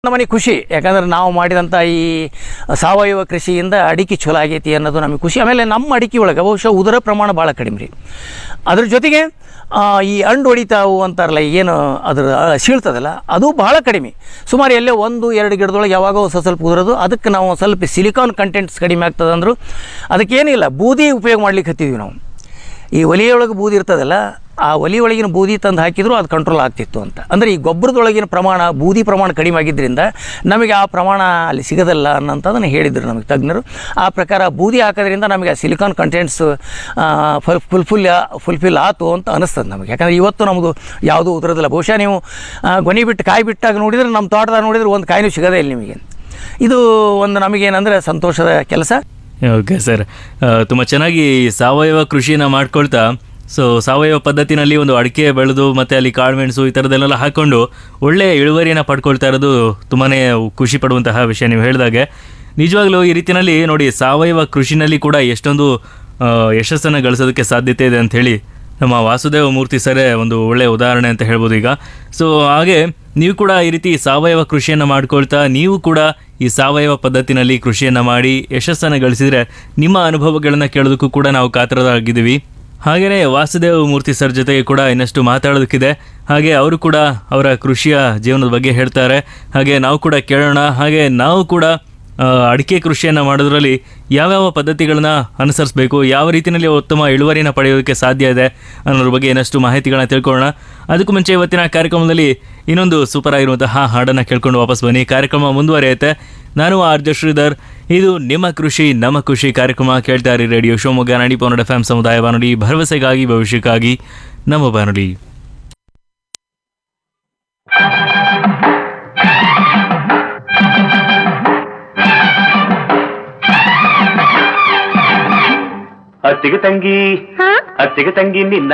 ನಮಗೆ ಖುಷಿ ಯಾಕಂದ್ರೆ ನಾವು ಮಾಡಿದಂಥ ಈ ಸಾವಯವ ಕೃಷಿಯಿಂದ ಅಡಿಕೆ ಚಲೋ ಆಗೈತಿ ಅನ್ನೋದು ನಮಗೆ ಖುಷಿ ಆಮೇಲೆ ನಮ್ಮ ಅಡಿಕೆ ಒಳಗೆ ಬಹುಶಃ ಉದರ ಪ್ರಮಾಣ ಭಾಳ ಕಡಿಮೆ ರೀ ಅದ್ರ ಜೊತೆಗೆ ಆ, ಈ ಅಂಡು ಹೊಡಿತಾವು ಅಂತಾರಲ್ಲ ಏನು ಅದ್ರ ಆ, ಸೀಳ್ತದಲ್ಲ ಅದು ಭಾಳ ಕಡಿಮೆ ಸುಮಾರು ಎಲ್ಲೇ ಒಂದು ಎರಡು ಗಿಡದೊಳಗೆ ಯಾವಾಗೋ ಸ್ವಲ್ಪ ಸ್ವಲ್ಪ ಉದುರೋದು ಅದಕ್ಕೆ ನಾವು ಸ್ವಲ್ಪ ಸಿಲಿಕಾನ್ ಕಂಟೆಂಟ್ಸ್ ಕಡಿಮೆ ಆಗ್ತದೆ ಅಂದರು ಅದಕ್ಕೇನಿಲ್ಲ ಬೂದಿ ಉಪಯೋಗ ಮಾಡ್ಲಿಕ್ಕೆ ಹತ್ತಿದ್ವಿ ನಾವು ಈ ಒಲಿಯೊಳಗೆ ಬೂದಿ ಇರ್ತದಲ್ಲ ಆ ಒಲಿ ಒಳಗಿನ ಬೂದಿ ತಂದು ಹಾಕಿದ್ರು ಅದು ಕಂಟ್ರೋಲ್ ಆಗ್ತಿತ್ತು ಅಂತ ಅಂದರೆ ಈ ಗೊಬ್ಬರದೊಳಗಿನ ಪ್ರಮಾಣ ಬೂದಿ ಪ್ರಮಾಣ ಕಡಿಮೆ ಆಗಿದ್ದರಿಂದ ನಮಗೆ ಆ ಪ್ರಮಾಣ ಅಲ್ಲಿ ಸಿಗೋದಿಲ್ಲ ಅನ್ನೋಂಥದ್ದನ್ನು ಹೇಳಿದರು ನಮಗೆ ತಜ್ಞರು ಆ ಪ್ರಕಾರ ಬೂದಿ ಹಾಕೋದ್ರಿಂದ ನಮಗೆ ಆ silicon contents full full full fulfil ಆತು ಅಂತ ಅನಿಸ್ತದೆ ನಮಗೆ ಯಾಕಂದರೆ ಇವತ್ತು ನಮ್ಮದು ಯಾವುದೂ ಉದುರೋದಿಲ್ಲ ಬಹುಶಃ ನೀವು ಆ, ಗೊನೆ ಬಿಟ್ಟು ಕಾಯಿ ಬಿಟ್ಟಾಗ ನೋಡಿದ್ರೆ ನಮ್ಮ ತೋಟದಾಗ ನೋಡಿದ್ರೆ ಒಂದು ಕಾಯಿನೂ ಸಿಗೋದೇ ಇಲ್ಲ ನಿಮಗೆ ಇದು ಒಂದು ನಮಗೇನಂದರೆ ಸಂತೋಷದ ಕೆಲಸ ಓಕೆ ಸರ್ ತುಂಬ ಚೆನ್ನಾಗಿ ಸಾವಯವ ಕೃಷಿನ ಮಾಡ್ಕೊಳ್ತಾ ಸೊ ಸಾವಯವ ಪದ್ಧತಿನಲ್ಲಿ ಒಂದು ಅಡಿಕೆ ಬೆಳೆದು ಮತ್ತು ಅಲ್ಲಿ ಕಾಳುಮೆಣಸು ಈ ಥರದ್ದೆಲ್ಲ ಹಾಕ್ಕೊಂಡು ಒಳ್ಳೆ ಇಳುವರಿಯನ್ನು ಪಡ್ಕೊಳ್ತಾ ಇರೋದು ತುಂಬಾ ಖುಷಿ ಪಡುವಂತಹ ವಿಷಯ ನೀವು ಹೇಳಿದಾಗೆ ನಿಜವಾಗ್ಲೂ ಈ ರೀತಿಯಲ್ಲಿ ನೋಡಿ ಸಾವಯವ ಕೃಷಿನಲ್ಲಿ ಕೂಡ ಎಷ್ಟೊಂದು ಆ, ಯಶಸ್ಸನ್ನು ಗಳಿಸೋದಕ್ಕೆ ಸಾಧ್ಯತೆ ಇದೆ ಅಂತ ಹೇಳಿ ನಮ್ಮ ವಾಸುದೇವ ಮೂರ್ತಿ ಸರೇ ಒಂದು ಒಳ್ಳೆಯ ಉದಾಹರಣೆ ಅಂತ ಹೇಳ್ಬೋದು ಈಗ ಸೊ ಹಾಗೆ ನೀವು ಕೂಡ ಈ ರೀತಿ ಸಾವಯವ ಕೃಷಿಯನ್ನು ಮಾಡ್ಕೊಳ್ತಾ ನೀವು ಕೂಡ ಈ ಸಾವಯವ ಪದ್ಧತಿನಲ್ಲಿ ಕೃಷಿಯನ್ನು ಮಾಡಿ ಯಶಸ್ಸನ್ನು ಗಳಿಸಿದರೆ ನಿಮ್ಮ ಅನುಭವಗಳನ್ನು ಕೇಳೋದಕ್ಕೂ ಕೂಡ ನಾವು ಕಾತರರಾಗಿದ್ದೀವಿ ಹಾಗೆಯೇ ವಾಸುದೇವ ಮೂರ್ತಿ ಸರ್ ಜೊತೆಗೆ ಕೂಡ ಇನ್ನಷ್ಟು ಮಾತಾಡೋದಕ್ಕಿದೆ ಹಾಗೆ ಅವರು ಕೂಡ ಅವರ ಕೃಷಿಯ ಜೀವನದ ಬಗ್ಗೆ ಹೇಳ್ತಾರೆ ಹಾಗೆ ನಾವು ಕೂಡ ಕೇಳೋಣ ಹಾಗೆ ನಾವು ಕೂಡ ಆ, ಅಡಿಕೆ ಕೃಷಿಯನ್ನು ಮಾಡೋದ್ರಲ್ಲಿ ಯಾವ್ಯಾವ ಪದ್ಧತಿಗಳನ್ನ ಅನುಸರಿಸಬೇಕು ಯಾವ ರೀತಿಯಲ್ಲಿ ಉತ್ತಮ ಇಳುವರಿನ ಪಡೆಯೋದಕ್ಕೆ ಸಾಧ್ಯ ಇದೆ ಅನ್ನೋದ್ರ ಬಗ್ಗೆ ಇನ್ನಷ್ಟು ಮಾಹಿತಿಗಳನ್ನ ತಿಳ್ಕೊಳ್ಳೋಣ ಅದಕ್ಕೂ ಮುಂಚೆ ಇವತ್ತಿನ ಕಾರ್ಯಕ್ರಮದಲ್ಲಿ ಇನ್ನೊಂದು ಸೂಪರ್ ಆಗಿರುವಂತಹ ಹಾಡನ್ನು ಕೇಳ್ಕೊಂಡು ವಾಪಸ್ ಬನ್ನಿ ಕಾರ್ಯಕ್ರಮ ಮುಂದುವರಿಯುತ್ತೆ ನಾನು ಆರ್ ಜೆ ಶ್ರೀಧರ್ ಇದು ನಿಮ್ಮ ಕೃಷಿ ನಮ್ಮ ಕೃಷಿ ಕಾರ್ಯಕ್ರಮ ಕೇಳ್ತಾ ಇರಿ ರೇಡಿಯೋ ಶಿವಮೊಗ್ಗ ನಾಡಿ ಪೌನಡ್ ಎಫ್ ಎಂ ಸಮುದಾಯ ಬಾನುಲಿ ಭರವಸೆಗಾಗಿ ಭವಿಷ್ಯಕ್ಕಾಗಿ ನಮ್ಮ ಬಾನುಲಿ ಅತ್ತಿಗೆ ತಂಗಿ ಅತ್ತಿಗೆ ತಂಗಿ ನಿನ್ನ